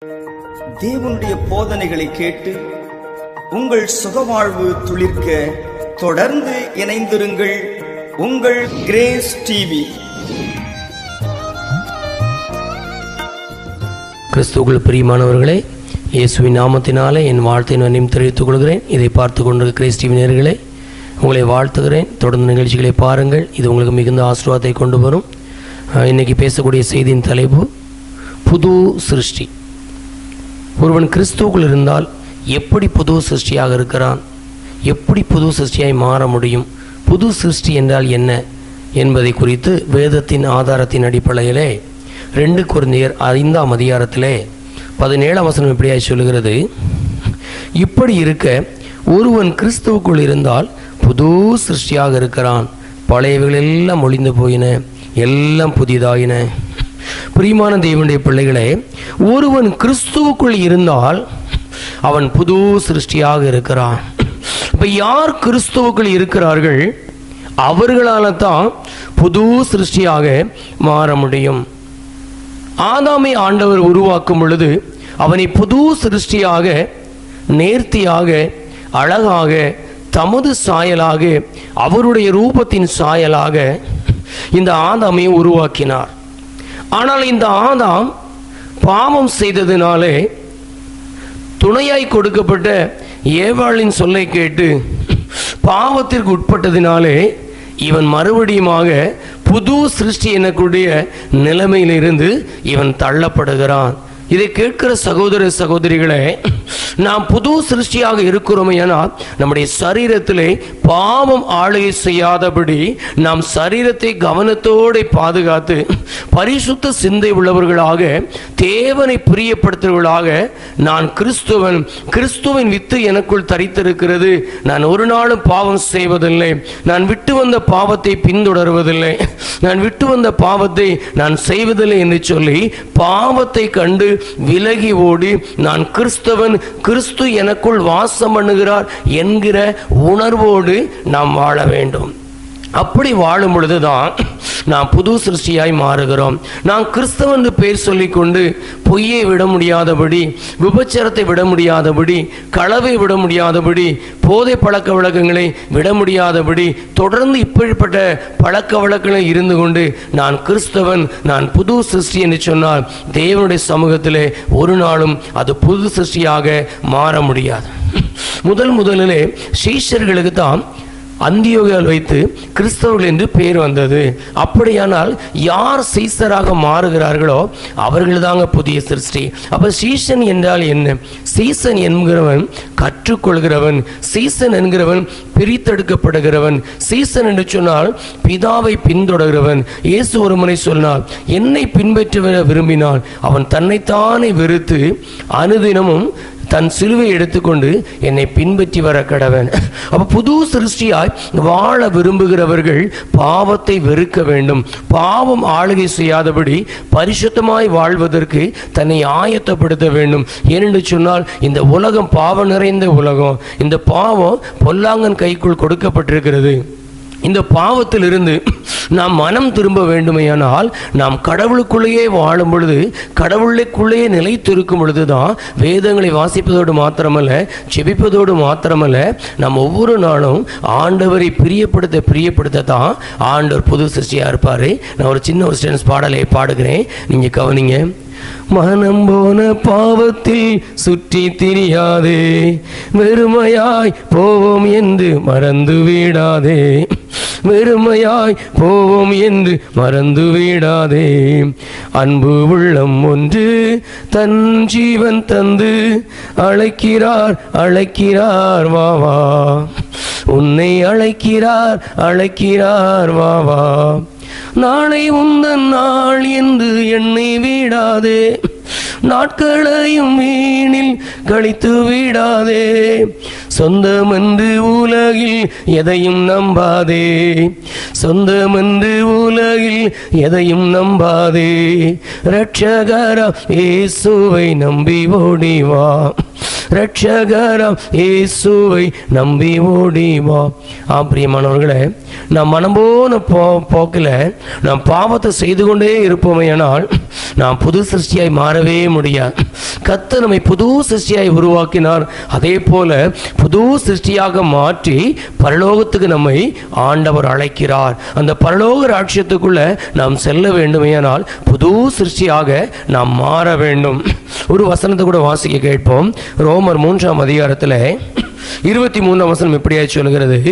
தேவனுடைய போதனைகளை கேட்டு உங்கள் சுகவாழ்வு துளிர்க்க தொடர்ந்து இணைந்திருங்கள் உங்கள் கிரேஸ் டிவி கிறிஸ்துவுக்குள் பிரியமானவர்களே இயேசுவின் நாமத்தினாலே என் வாழ்த்தை நான் தெரிவித்துக் கொள்கிறேன் இதை பார்த்து கொண்டிருக்கிற கிறிஸ்டிவ் நேர்களே உங்களை வாழ்த்துகிறேன் தொடர்ந்து நிகழ்ச்சிகளை பாருங்கள் இது உங்களுக்கு மிகுந்த ஆசீர்வாதத்தை கொண்டு வரும் அஹ், இன்னைக்கு பேசக்கூடிய செய்தியின் தலைப்பு புது சிருஷ்டி ஒருவன் கிறிஸ்துவுக்குள் இருந்தால் எப்படி புது சிருஷ்டியாக இருக்கிறான் எப்படி புது சிருஷ்டியாய் மாற முடியும் புது சிருஷ்டி என்றால் என்ன என்பதை குறித்து வேதத்தின் ஆதாரத்தின் அடிப்படையிலே ரெண்டு குருந்தியர் ஐந்தாம் அதிகாரத்திலே பதினேழாம் வசனம் எப்படியாய் சொல்லுகிறது இப்படி இருக்க ஒருவன் கிறிஸ்துவுக்குள் இருந்தால் புது சிருஷ்டியாக இருக்கிறான் பழையவைகள் எல்லாம் ஒளிந்து போயின எல்லாம் புதிதாயின பிரியமான தேவனுடைய பிள்ளைகளே ஒருவன் கிறிஸ்துவுக்குள் இருந்தால் அவன் புது சிருஷ்டியாக இருக்கிறான் இப்ப யார் கிறிஸ்துவுக்குள் இருக்கிறார்கள் அவர்களால தான் புது சிருஷ்டியாக மாற முடியும் ஆதாமை ஆண்டவர் உருவாக்கும் பொழுது அவனை புது சிருஷ்டியாக நேர்த்தியாக அழகாக தமது சாயலாக அவருடைய ரூபத்தின் சாயலாக இந்த ஆதாமை உருவாக்கினார் ஆனால் இந்த ஆதாம் பாவம் செய்ததினாலே துணையாய் கொடுக்கப்பட்ட ஏவாளின் சொல்லை கேட்டு பாவத்திற்கு உட்பட்டதினாலே இவன் மறுபடியுமாக புது சிருஷ்டி எனக்கூடிய நிலைமையிலிருந்து இவன் தள்ளப்படுகிறான் இதை கேட்கிற சகோதர சகோதரிகளே நாம் புது சிருஷ்டியாக இருக்கிறோமே ஆனால் நம்முடைய சரீரத்திலே பாவம் ஆளுகை செய்யாதபடி நாம் சரீரத்தை கவனத்தோடு பாதுகாத்து பரிசுத்த சிந்தை உள்ளவர்களாக தேவனை பிரியப்படுத்துவர்களாக நான் கிறிஸ்துவன் கிறிஸ்துவின் வித்து எனக்குள் தரித்திருக்கிறது நான் ஒரு நாளும் பாவம் செய்வதில்லை நான் விட்டு வந்த பாவத்தை பின்தொடர்வதில்லை நான் விட்டு வந்த பாவத்தை நான் செய்வதில்லை என்று சொல்லி பாவத்தை கண்டு விலகி ஓடி நான் கிறிஸ்தவன் கிறிஸ்து எனக்குள் வாசம் பண்ணுகிறார் என்கிற உணர்வோடு நாம் வாழ வேண்டும் அப்படி வாழும் பொழுதுதான் நாம் புது சிருஷ்டியாய் மாறுகிறோம் நாம் கிறிஸ்தவன் என்று பெயர் சொல்லிக்கொண்டு பொய்யை விட முடியாதபடி விபச்சாரத்தை விட முடியாதபடி களவை விட முடியாதபடி போதை பழக்க வழக்கங்களை விட முடியாதபடி தொடர்ந்து இப்படிப்பட்ட பழக்க வழக்கங்கள் இருந்து கொண்டு நான் கிறிஸ்தவன் நான் புது சிருஷ்டி என்று சொன்னால் தேவனுடைய சமூகத்திலே ஒரு நாளும் அது புது சிருஷ்டியாக மாற முடியாது முதல் முதலிலே சீஷர்களுக்கு தான் அந்தியோகியால் வைத்து கிறிஸ்தவர்கள் என்று பெயர் வந்தது அப்படியானால் யார் சீசராக மாறுகிறார்களோ அவர்கள் தாங்க புதிய சிருஷ்டி அப்ப சீசன் என்றால் என்ன சீசன் என்கிறவன் கற்றுக்கொள்கிறவன் சீசன் என்கிறவன் பிரித்தெடுக்கப்படுகிறவன் சீசன் என்று சொன்னால் பிதாவை பின்தொடர்கிறவன் இயேசு ஒரு முறை சொன்னால் என்னை பின்பற்ற விரும்பினால் அவன் தன்னைத்தானே வெறுத்து அனுதினமும் தன் சிலுவை எடுத்துக்கொண்டு என்னை பின்பற்றி வர கடவன் அப்ப புது சிருஷ்டியாய் வாழ விரும்புகிறவர்கள் பாவத்தை வெறுக்க வேண்டும் பாவம் ஆளுகை செய்யாதபடி பரிசுத்தமாய் வாழ்வதற்கு தன்னை ஆயத்தப்படுத்த வேண்டும் ஏனென்று சொன்னால் இந்த உலகம் பாவம் நிறைந்த உலகம் இந்த பாவம் பொல்லாங்கன் கைக்குள் கொடுக்கப்பட்டிருக்கிறது இந்த பாவத்திலிருந்து நாம் மனம் திரும்ப வேண்டுமையானால் நாம் கடவுளுக்குள்ளேயே வாழும் பொழுது கடவுளுக்குள்ளேயே நிலைத்திருக்கும் பொழுதுதான் வேதங்களை வாசிப்பதோடு மாத்திரமல்ல செபிப்பதோடு மாத்திரமல்ல நாம் ஒவ்வொரு நாளும் ஆண்டவரை பிரியப்படுத்த பிரியப்படுத்த தான் ஆண்டவர் புது சிருஷ்டியாக இருப்பார் நான் ஒரு சின்ன ஒரு ஸ்டென்ஸ் பாடலை பாடுகிறேன் நீங்கள் கவனிங்க மனம் போன பாவத்தில் சுற்றி திரியாதே வெறுமையாய் போவோம் என்று மறந்து விடாதே வெறுமையாய் போவோம் என்று மறந்து விடாதே அன்பு உள்ளம் ஒன்று தன் ஜீவன் தந்து அழைக்கிறார் அழைக்கிறார் வா வா உன்னை அழைக்கிறார் அழைக்கிறார் வா வா நாளை உந்தன் நாள் என்று எண்ணி விடாதே நாட்களையும் வீணில் கழித்து விடாதே சொந்தமென்று உலகில் எதையும் நம்பாதே சொந்தமென்று உலகில் எதையும் நம்பாதே ரட்சகரா இயேசுவை நம்பி ஓடி வா ரட்சகரம் இயேசுவை நம்பி ஓடிவா ஆ பிரியமானவர்களே நாம் மனம் போன போ போக்கில் நாம் பாவத்தை செய்து கொண்டே இருப்போமேயானால் நாம் புது சிருஷ்டியாய் மாறவே முடியாது கத்த நம்மை புது சிருஷ்டியாய் உருவாக்கினார் அதே போல புது சிருஷ்டியாக மாற்றி பரலோகத்துக்கு நம்மை ஆண்டவர் அழைக்கிறார் அந்த பரலோக ராட்சியத்துக்குள்ள நாம் செல்ல வேண்டுமேயானால் புது சிருஷ்டியாக நாம் மாற வேண்டும் ஒரு வசனத்தை கூட வாசிக்க கேட்போம் ரோமர் மூன்றாம் அதிகாரத்தில் இருபத்தி மூணாம் வசனம் எப்படியாய் சொல்கிறது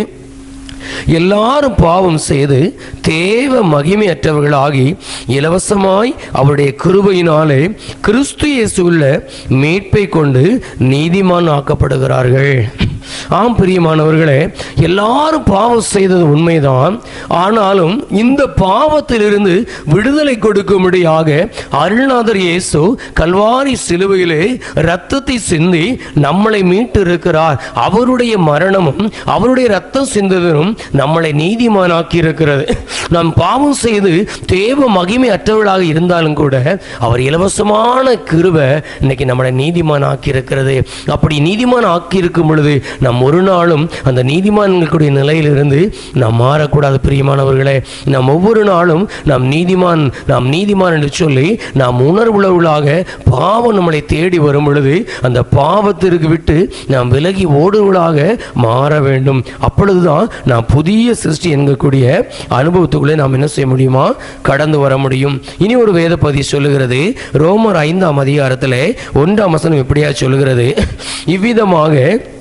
எல்லாரும் பாவம் செய்து தேவ மகிமையற்றவர்களாகி இலவசமாய் அவருடைய கிருபையினாலே கிறிஸ்து இயேசுவுள்ள மீட்பை கொண்டு நீதிமான் ஆக்கப்படுகிறார்கள் ஆம் பிரியமானவர்களே எல்லாரும் பாவம் செய்தது உண்மைதான் ஆனாலும் இந்த பாவத்திலிருந்து விடுதலை கொடுக்கும்படியாக அருள்நாதர் இயேசு கல்வாரி சிலுவையிலே இரத்தத்தை சிந்தி நம்மளை மீட்டு இருக்கிறார் அவருடைய மரணமும் அவருடைய ரத்தம் சிந்ததும் நம்மளை நீதிமானாக்கி இருக்கிறது நாம் பாவம் செய்து தேவ மகிமை அற்றவர்களாக இருந்தாலும் கூட அவர் இலவசமான கிருபை இன்னைக்கு நம்மளை நீதிமானாக்கி இருக்கிறது அப்படி நீதிமான் ஆக்கி இருக்கும் பொழுது நாம் ஒரு நாளும் அந்த நீதிமான்களுடைய நிலையிலிருந்து நாம் மாறக்கூடாது பிரியமானவர்களே நாம் ஒவ்வொரு நாளும் நாம் நீதிமான் நாம் நீதிமான் என்று சொல்லி நாம் உணர்வுள்ளவர்களாக பாவம் நம்மளை தேடி வரும் பொழுது அந்த பாவத்திற்கு விட்டு நாம் விலகி ஓடுவர்களாக மாற வேண்டும் அப்பொழுதுதான் நாம் புதிய சிருஷ்டி என்கக்கூடிய அனுபவத்துக்குள்ளே நாம் என்ன செய்ய முடியுமா கடந்து வர முடியும் இனி ஒரு வேத பதி சொல்லுகிறது ரோமர் ஐந்தாம் அதிகாரத்தில் ஒன்றாம் வசனம் எப்படியா சொல்லுகிறது இவ்விதமாக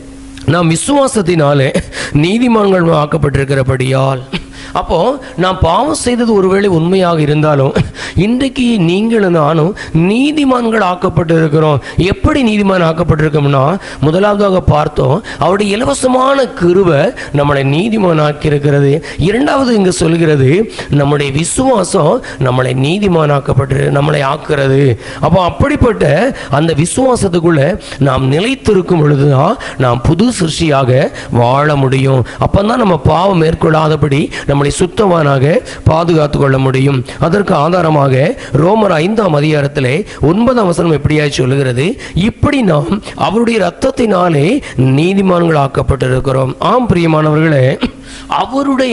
நாம் விசுவாசத்தினாலே நீதிமான்கள் ஆக்கப்பட்டிருக்கிறபடியால் அப்போ நாம் பாவம் செய்தது ஒருவேளை உண்மையாக இருந்தாலும் இன்றைக்கு நீங்களும் நானும் நீதிமான்கள் ஆக்கப்பட்டு இருக்கிறோம் எப்படி நீதிமான் ஆக்கப்பட்டிருக்கோம்னா முதலாவதாக பார்த்தோம் அவருடைய இலவசமான கிருபை நம்மளை நீதிமான் ஆக்கியிருக்கிறது இரண்டாவது இங்கு சொல்கிறது நம்முடைய விசுவாசம் நம்மளை நீதிமான் ஆக்கப்பட்டு நம்மளை ஆக்குறது அப்போ அப்படிப்பட்ட அந்த விசுவாசத்துக்குள்ள நாம் நிலைத்திருக்கும் பொழுதுதான் நாம் புது சிருஷ்டியாக வாழ முடியும் அப்பதான் நம்ம பாவம் மேற்கொள்ளாதபடி நம்மளை சுத்தவானாக பாதுகாத்து கொள்ள முடியும் அதற்கு ஆதாரமாக ரோமர் ஐந்தாம் அதிகாரத்திலே ஒன்பதாம் வசனம் எப்படியாய் சொல்லுகிறது இப்படி நாம் அவருடைய ரத்தத்தினாலே நீதிமான்கள் ஆக்கப்பட்டிருக்கிறோம் ஆம் பிரியமானவர்களே அவருடைய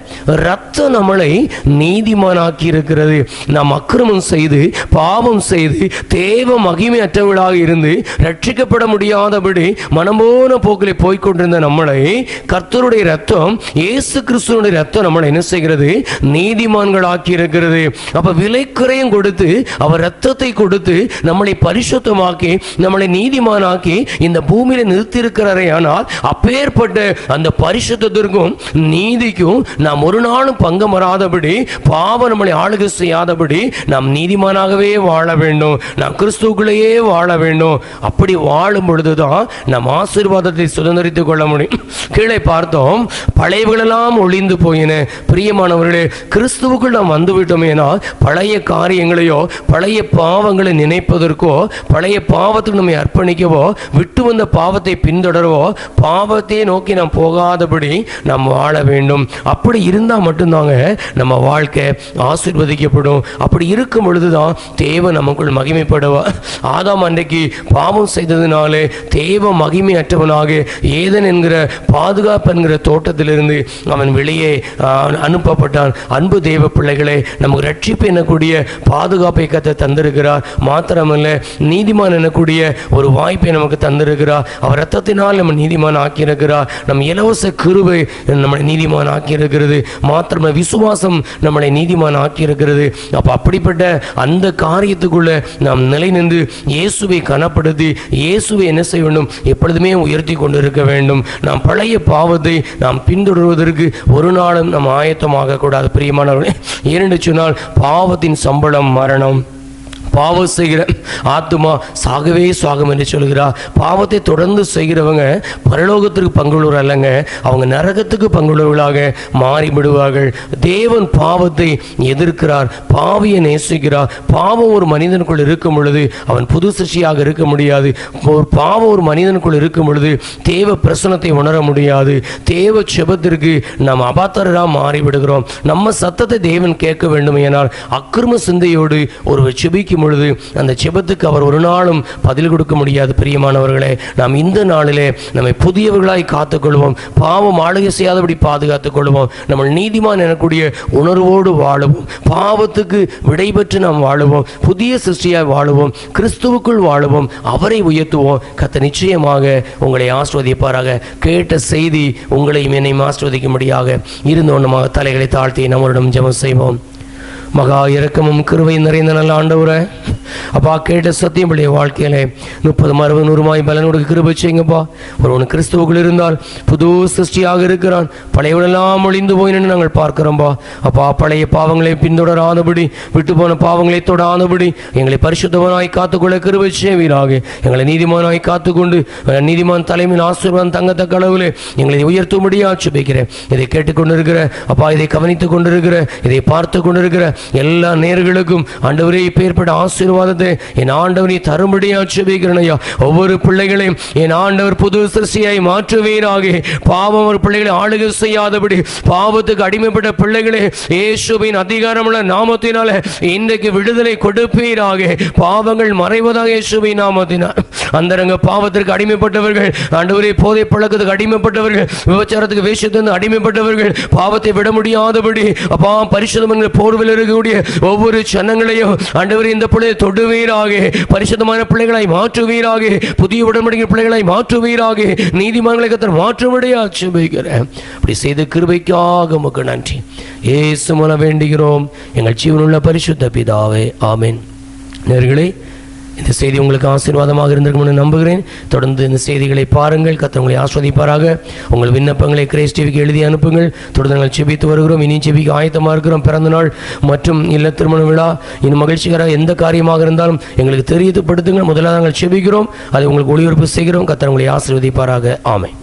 ரத்த நம்மளை நீதிமானாக்கி இருக்கிறது நாம் அக்கிரமம் செய்து பாவம் செய்து தேவ மகிமையற்றவர்களாக இருந்து ரட்சிக்கப்பட முடியாதபடி மனம்போன போக்கிலே போய்க்கொண்டிருந்த நம்மளை கர்த்தருடைய ரத்தம் இயேசு கிறிஸ்துவனுடைய ரத்தம் நம்மளை என்ன செய்கிறது நீதிமான்கள் ஆக்கி இருக்கிறது அப்ப விலைக்குறையும் கொடுத்து அவர் ரத்தத்தை கொடுத்து நம்மளை பரிசுத்தமாக்கி நம்மளை நீதிமானாக்கி இந்த பூமியில நிறுத்தியிருக்கிறாரே ஆனால் அப்பேற்பட்ட அந்த பரிசுத்தத்திற்கும் நீதிக்கும் நாம் ஒரு நாளும் பங்கம் வராதபடி பாவம் நம்மளை ஆளுகை செய்யாதபடி நாம் நீதிமானாகவே வாழ வேண்டும் நாம் கிறிஸ்துவுக்குள்ளேயே வாழ வேண்டும் அப்படி வாழும் பொழுதுதான் நாம் ஆசீர்வாதத்தை சுதந்திரித்துக் கொள்ள முடியும் கீழே பார்த்தோம் பழையவர்களெல்லாம் ஒளிந்து போயின பிரியமானவர்களே கிறிஸ்துவுக்குள் நாம் வந்து விட்டோமேனா பழைய காரியங்களையோ பழைய பாவங்களை நினைப்பதற்கோ பழைய பாவத்துக்கு நம்மை அர்ப்பணிக்கவோ விட்டு வந்த பாவத்தை பின்தொடரவோ பாவத்தை நோக்கி நாம் போகாதபடி நாம் வாழ வேண்டும் அப்படி இருந்தால் மட்டும்தாங்க நம்ம வாழ்க்கை ஆசீர்வதிக்கப்படும் அப்படி இருக்கும் பொழுதுதான் தேவ நமக்குள் மகிமைப்படுவா ஆதாம் அன்றைக்கு பாவம் செய்ததினாலே தேவ மகிமையற்றவனாக ஏதன் என்கிற பாதுகாப்பு என்கிற தோட்டத்திலிருந்து அவன் வெளியே ஆ, அனுப்பப்பட்டான் அன்பு தேவ பிள்ளைகளே நமக்கு ரட்சிப்பு எனக்கூடிய பாதுகாப்பை கத்த தந்திருக்கிறார் மாத்திரமல்ல நீதிமான் எனக்கூடிய ஒரு வாய்ப்பை நமக்கு தந்திருக்கிறார் அவர் ரத்தத்தினால் நம்ம நீதிமான் ஆக்கியிருக்கிறார் நம் இலவச கிருபை நம்மளை நீதிமான் ஆக்கியிருக்கிறது மாத்திரமல்ல விசுவாசம் நம்மளை நீதிமான் ஆக்கியிருக்கிறது அப்ப அப்படிப்பட்ட அந்த காரியத்துக்குள்ள நாம் நிலை நின்று இயேசுவை கனப்படுத்தி இயேசுவை என்ன செய்ய வேண்டும் எப்பொழுதுமே உயர்த்தி கொண்டிருக்க வேண்டும் நாம் பழைய பாவத்தை நாம் பின்தொடர்வதற்கு ஒரு நாளும் நாம் ஆயத்தமாக கூடாது பிரியமானவர்களே ஏனென்று சொன்னால் பாவத்தின் சம்பளம் மரணம் பாவம் செய்கிற ஆத்துமா சாகவே சாகும் என்று சொல்கிறார் பாவத்தை தொடர்ந்து செய்கிறவங்க பரலோகத்திற்கு பங்குள்ளவர் அல்லங்க அவங்க நரகத்துக்கு பங்குள்ளவர்களாக மாறிவிடுவார்கள் தேவன் பாவத்தை எதிர்க்கிறார் பாவியை நேசிக்கிறார் பாவம் ஒரு மனிதனுக்குள் இருக்கும் பொழுது அவன் புது சிருஷ்டியாக இருக்க முடியாது ஒரு பாவம் ஒரு மனிதனுக்குள் இருக்கும் பொழுது தேவ பிரசனத்தை உணர முடியாது தேவ செபத்திற்கு நாம் அபாத்தராக மாறிவிடுகிறோம் நம்ம சத்தத்தை தேவன் கேட்க வேண்டும் ஏனால் அக்கிரம சிந்தையோடு ஒருவர் செபிக்கும் ஜெபிக்கும் பொழுது அந்த ஜெபத்துக்கு அவர் ஒரு நாளும் பதில் கொடுக்க முடியாது பிரியமானவர்களே நாம் இந்த நாளிலே நம்மை புதியவர்களாய் காத்துக்கொள்வோம் பாவம் ஆளுகை செய்யாதபடி பாதுகாத்துக் கொள்வோம் நம்ம நீதிமான் எனக்கூடிய உணர்வோடு வாழுவோம் பாவத்துக்கு விடைபெற்று நாம் வாழுவோம் புதிய சிருஷ்டியாய் வாழுவோம் கிறிஸ்துவுக்குள் வாழுவோம் அவரை உயர்த்துவோம் கத்த நிச்சயமாக உங்களை ஆஸ்வதிப்பாராக கேட்ட செய்தி உங்களையும் என்னையும் ஆஸ்வதிக்கும்படியாக இருந்தோன்னமாக தலைகளை தாழ்த்தி நம்மளிடம் ஜெபம் செய்வோம் மகா இரக்கமும் கிருவை நிறைந்த நல்ல ஆண்டவரே அப்பா கேட்ட சத்தியம் பிள்ளைய வாழ்க்கையிலே முப்பது அறுபது நூறுமாய் பலனோடு கிருபை செய்யுங்கப்பா ஒருவன் கிறிஸ்துவுக்குள் இருந்தால் புது சிருஷ்டியாக இருக்கிறான் பழையவனெல்லாம் ஒளிந்து போயின்னு நாங்கள் பார்க்கிறோம்பா அப்பா பழைய பாவங்களை பின்தொடராதபடி விட்டு போன பாவங்களை தொடாதபடி எங்களை பரிசுத்தவனாய் காத்துக்கொள்ள கிருபை செய்வீராக எங்களை நீதிமானாய் காத்துக்கொண்டு அஹ், நீதிமான் தலைமையின் ஆசீர்வாதம் தங்கத்தக்க அளவில் எங்களை உயர்த்தும்படியா சுபிக்கிறேன் இதை கேட்டுக்கொண்டிருக்கிற அப்பா இதை கவனித்துக் கொண்டிருக்கிற இதை பார்த்து கொண்டிருக்கிற எல்லா நேர்களுக்கும் ஆண்டவரே இப்பேற்பட்ட ஆசீர்வாதத்தை என் ஆண்டவரை தரும்படியா சுபிக்கிறேன் ஐயா ஒவ்வொரு பிள்ளைகளையும் என் ஆண்டவர் புது சிருஷ்டியாய் மாற்றுவீராக பாவம் ஒரு பிள்ளைகளை ஆளுகை செய்யாதபடி பாவத்துக்கு அடிமைப்பட்ட பிள்ளைகளே இயேசுவின் அதிகாரமுள்ள நாமத்தினால இன்றைக்கு விடுதலை கொடுப்பீராக பாவங்கள் மறைவதாக இயேசுவின் நாமத்தினால் அந்தரங்க பாவத்திற்கு அடிமைப்பட்டவர்கள் ஆண்டவரே போதை பழக்கத்துக்கு அடிமைப்பட்டவர்கள் விபச்சாரத்துக்கு வேஷத்திலிருந்து அடிமைப்பட்டவர்கள் பாவத்தை விட முடியாதபடி அப்பா பரிசுத்தம் என்கிற போர்வில் இருக்கக்கூடிய ஒவ்வொரு சன்னங்களையும் ஆண்டவரே இந்த பிள்ளையை தொடுவீராக பரிசுத்தமான பிள்ளைகளை மாற்றுவீராக புதிய உடன்படிக்கை பிள்ளைகளை மாற்றுவீராக நீதிமன்றங்களை கத்தர் மாற்றும்படியா சுபிக்கிறேன் அப்படி செய்த கிருபைக்காக உமக்கு நன்றி ஏசு மூலம் வேண்டுகிறோம் எங்கள் ஜீவனுள்ள பரிசுத்த பிதாவே ஆமென் நேர்களே இந்த செய்தி உங்களுக்கு ஆசீர்வாதமாக இருந்திருக்கும்னு நம்புகிறேன் தொடர்ந்து இந்த செய்திகளை பாருங்கள் கர்த்தர் உங்களை ஆஸ்வதிப்பாராக உங்கள் விண்ணப்பங்களை கிரேஸ் டிவிக்கு எழுதி அனுப்புங்கள் தொடர்ந்து நாங்கள் செபித்து வருகிறோம் இனி செபிக்கு ஆயத்தமாக இருக்கிறோம் பிறந்த நாள் மற்றும் இல்ல திருமண விழா இன்னும் மகிழ்ச்சிகர எந்த காரியமாக இருந்தாலும் எங்களுக்கு தெரியப்படுத்துங்கள் முதலாக நாங்கள் செபிக்கிறோம் அதை உங்களுக்கு ஒளிபரப்பு செய்கிறோம் கர்த்தர் உங்களை ஆசீர்வதிப்பாராக ஆமென்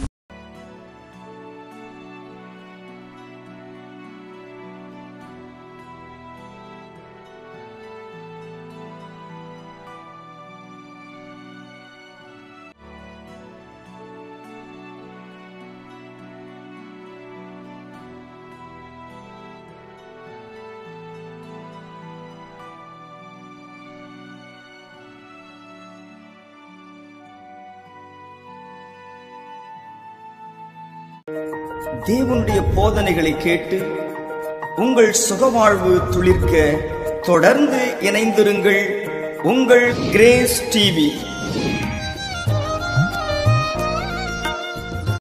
தேவனுடைய போதனைகளை கேட்டு உங்கள் சுகவாழ்வு துளிர்க்க தொடர்ந்து இணைந்திருங்கள் உங்கள் கிரேஸ் டிவி